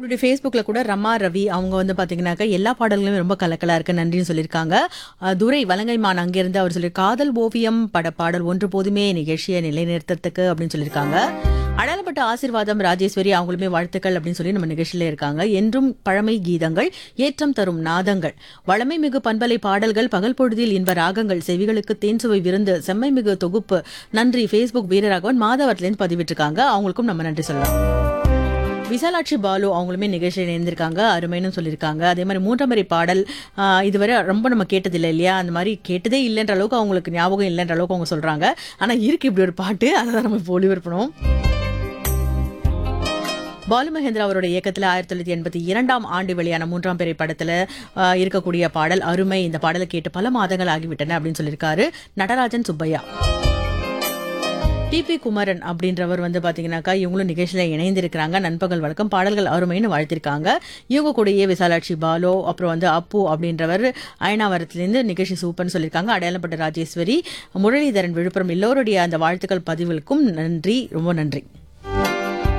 நம்மளுடைய ஃபேஸ்புக்கில் கூட ரமா ரவி அவங்க வந்து பார்த்தீங்கன்னாக்கா எல்லா பாடல்களுமே ரொம்ப கலக்கலாக இருக்கு நன்றின்னு சொல்லியிருக்காங்க அஹ், துரை வலங்கைமான் அங்கேருந்து அவர் சொல்லி காதல் ஓவியம் பட பாடல் ஒன்று போதுமே நிகழ்ச்சியை நிலைநிறுத்தத்துக்கு அப்படின்னு சொல்லியிருக்காங்க அடையாளப்பட்ட ஆசீர்வாதம் ராஜேஸ்வரி அவங்களுமே வாழ்த்துக்கள் அப்படின்னு சொல்லி நம்ம நிகழ்ச்சியில இருக்காங்க என்றும் பழமை கீதங்கள் ஏற்றம் தரும் நாதங்கள் வளமை மிகு பண்பலை பாடல்கள் பகல் பொழுதில் இன்ப ராகங்கள் செவிகளுக்கு தேன்சுவை விருந்து செம்மை மிகு தொகுப்பு நன்றி ஃபேஸ்புக் வீரராகவன் மாதவரத்துலேருந்து பதிவிட்டிருக்காங்க அவங்களுக்கும் நம்ம நன்றி சொல்லலாம் விசாலாட்சி பாலு அவங்களுமே நிகழ்ச்சியில் இணைந்திருக்காங்க அருமைன்னு சொல்லியிருக்காங்க அதே மாதிரி மூன்றாம் வரை பாடல் ஆஹ், இதுவரை ரொம்ப நம்ம கேட்டதில்லை இல்லையா அந்த மாதிரி கேட்டதே இல்லைன்ற அளவுக்கு அவங்களுக்கு ஞாபகம் இல்லைன்ற அளவுக்கு அவங்க சொல்றாங்க ஆனா இருக்கு இப்படி ஒரு பாட்டு அதை தான் நம்ம இப்போ ஒளிபரப்பணும் பாலு மகேந்திரா அவரோட இயக்கத்தில் ஆயிரத்தி தொள்ளாயிரத்தி எண்பத்தி இரண்டாம் ஆண்டு வெளியான மூன்றாம் பிறை படத்துல ஆஹ், இருக்கக்கூடிய பாடல் அருமை இந்த பாடலை கேட்டு பல மாதங்கள் ஆகிவிட்டன அப்படின்னு சொல்லியிருக்காரு நடராஜன் சுப்பையா டிபி குமரன் அப்படின்றவர் வந்து பாத்தீங்கன்னாக்கா இவங்களும் நிகழ்ச்சியில இணைந்திருக்கிறாங்க நண்பகல் வழக்கம் பாடல்கள் அருமைன்னு வாழ்த்திருக்காங்க இவங்க கூடயே விசாலாட்சி பாலோ அப்புறம் வந்து அப்பு அப்படின்றவர் அயனாவரத்திலிருந்து நிகழ்ச்சி சூப்பர்னு சொல்லியிருக்காங்க அடையாளப்பட்ட ராஜேஸ்வரி முரளிதரன் விழுப்புரம் எல்லோருடைய அந்த வாழ்த்துக்கள் பதிவுகளுக்கும் நன்றி ரொம்ப நன்றி